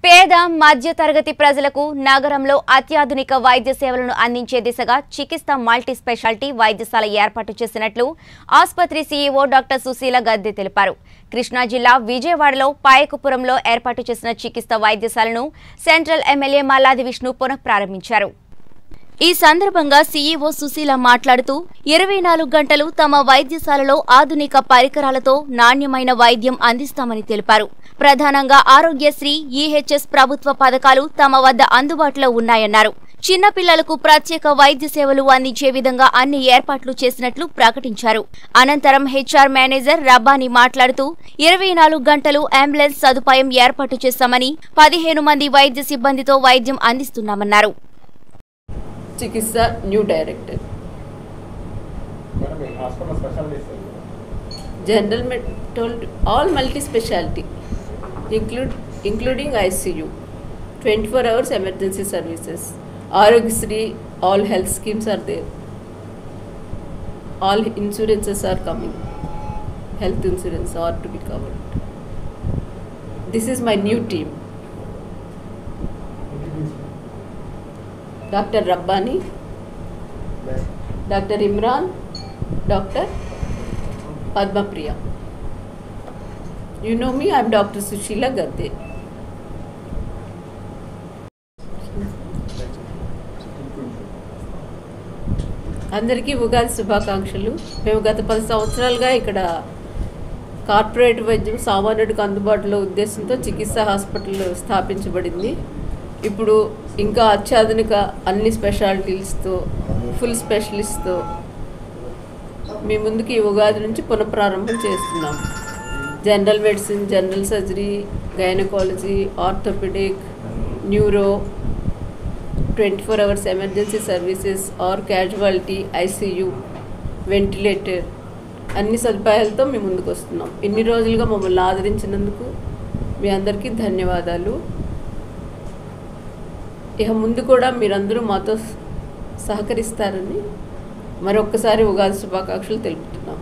పేద మధ్య తరగతి ప్రజలకు నగరంలో అత్యాధునిక వైద్య సేవలను అందించే దిశగా చికిత్స మల్టీ స్పెషాలిటీ వైద్యశాల ఏర్పాటు చేసినట్లు ఆసుపత్రి సీఈఓ డాక్టర్ సుశీల గద్దె తెలిపారు కృష్ణా జిల్లా విజయవాడలో పాయకపురంలో ఏర్పాటు చేసిన చికిత్స వైద్యశాలను సెంట్రల్ ఎమ్మెల్యే మల్లాది విష్ణు పునఃప్రారంభించారు ఈ సందర్భంగా సీఈఓ సుశీల మాట్లాడుతూ ఇరవై నాలుగు గంటలు తమ వైద్యశాలలో ఆధునిక పరికరాలతో నాణ్యమైన వైద్యం అందిస్తామని తెలిపారు ప్రధానంగా ఆరోగ్యశ్రీ ఈహెచ్ఎస్ ప్రభుత్వ పథకాలు తమ వద్ద అందుబాటులో ఉన్నాయన్నారు చిన్నపిల్లలకు ప్రత్యేక వైద్య సేవలు అందించే విధంగా అన్ని ఏర్పాట్లు చేసినట్లు ప్రకటించారు అనంతరం హెచ్ఆర్ మేనేజర్ రబ్బాని మాట్లాడుతూ ఇరవై నాలుగు గంటలు అంబులెన్స్ సదుపాయం ఏర్పాటు చేశామని పదిహేను మంది వైద్య సిబ్బందితో వైద్యం అందిస్తున్నామన్నారు చికిత్స న్యూ డైరెక్టర్ మేడం ఈ హాస్పిటల్ స్పెషాలిటీస్ ఏంటి? General told all multi speciality include including ICU twenty four hours emergency services Aarogyasri all health schemes are there all insurances are coming health insurance are to be covered this is my new team doctor Rabbani doctor Imran doctor Padmapriya you know me I'm doctor Susheela Gadde అందరికీ ఉగాది శుభాకాంక్షలు మేము గత పది సంవత్సరాలుగా ఇక్కడ corporate వైద్యం సామాన్యుడికి అందుబాటులో ఉద్దేశంతో చికిత్సా హాస్పిటల్ స్థాపించబడింది ఇప్పుడు ఇంకా అత్యాధునిక అన్ని స్పెషాలిటీస్తో ఫుల్ స్పెషలిస్ట్తో మీ ముందుకి ఈ ఉగాది నుంచి పునఃప్రారంభం చేస్తున్నాం general medicine general surgery gynaecology orthopaedic neuro twenty four hours emergency services or casualty ICU ventilator అన్ని సదుపాయాలతో మీ ముందుకు వస్తున్నాం ఇన్ని రోజులుగా మమ్మల్ని ఆదరించినందుకు మీ అందరికీ ధన్యవాదాలు ఇక ముందు కూడా మీరందరూ మాతో సహకరిస్తారని మరొక్కసారి ఉగాది శుభాకాంక్షలు తెలుపుతున్నాం